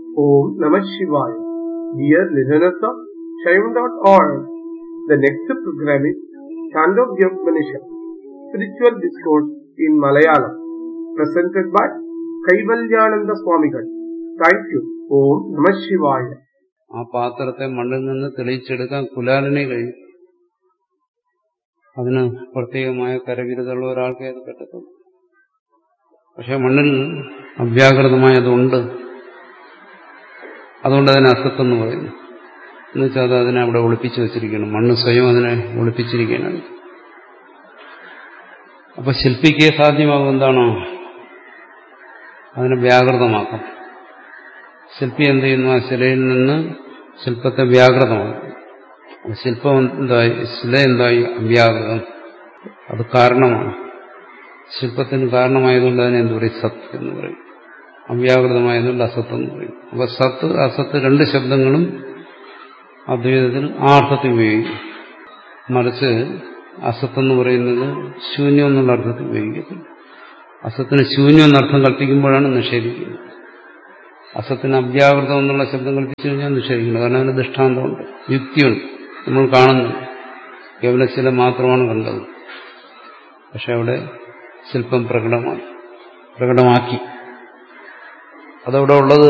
Om Namah Shivaya. Dear listeners of Shaivan.org, the next program is Chandogya Upanishad, Spiritual Discourse in Malayalam, presented by Kaivalyananda Swamigal. Thank you. Om Namah Shivaya. ആ പാത്രത്തെ മണ്ണിൽ നിന്ന് തെളിയിച്ചെടുക്കാൻ കുലാലിനെ കഴിയും അതിന് പ്രത്യേകമായ കരവിരുതുള്ള ഒരാൾക്കേ അത് പറ്റത്തുള്ളൂ പക്ഷെ മണ്ണിൽ അവ്യാകൃതമായതുണ്ട് അതുകൊണ്ട് അതിനെ അസത്ത് എന്ന് പറയുന്നു എന്നുവെച്ചാൽ അത് അതിനെ അവിടെ ഒളിപ്പിച്ചു വെച്ചിരിക്കണം മണ്ണ് സ്വയം അതിനെ ഒളിപ്പിച്ചിരിക്കുകയാണ് അപ്പൊ ശില്പിക്ക് സാധ്യമാകും എന്താണോ അതിനെ വ്യാകൃതമാക്കാം ശില്പി എന്ത് ചെയ്യുന്നു ആ ശിലയിൽ നിന്ന് ശില്പത്തെ വ്യാകൃതമാക്കും ശില്പം എന്തായി ശില എന്തായി അവ്യാകൃതം അത് കാരണമാണ് ശില്പത്തിന് കാരണമായതുകൊണ്ട് അതിനെ എന്ത് പറയും സത്ത് എന്ന് പറയും അവ്യാകൃതമായതുകൊണ്ട് അസത്ത് എന്ന് പറയും അപ്പൊ സത്ത് അസത്ത് രണ്ട് ശബ്ദങ്ങളും അദ്വൈതത്തിൽ ആ അർത്ഥത്തിൽ ഉപയോഗിക്കും മറിച്ച് അസത്ത് എന്ന് പറയുന്നത് ശൂന്യം എന്നുള്ള അർത്ഥത്തിൽ ഉപയോഗിക്കത്തില്ല അസത്തിന് ശൂന്യം എന്നർത്ഥം കൽപ്പിക്കുമ്പോഴാണ് നിഷേധിക്കുന്നത് അസത്തിന് അവ്യാകൃതം എന്നുള്ള ശബ്ദം കൽപ്പിച്ചു കഴിഞ്ഞാൽ നിഷേധിക്കുന്നത് കാരണം അതിന് ദൃഷ്ടാന്തമുണ്ട് യുക്തിയുണ്ട് നമ്മൾ കാണുന്നു കേവല ശില മാത്രമാണ് കണ്ടത് പക്ഷെ അവിടെ ശില്പം പ്രകടമായി പ്രകടമാക്കി അതവിടെ ഉള്ളത്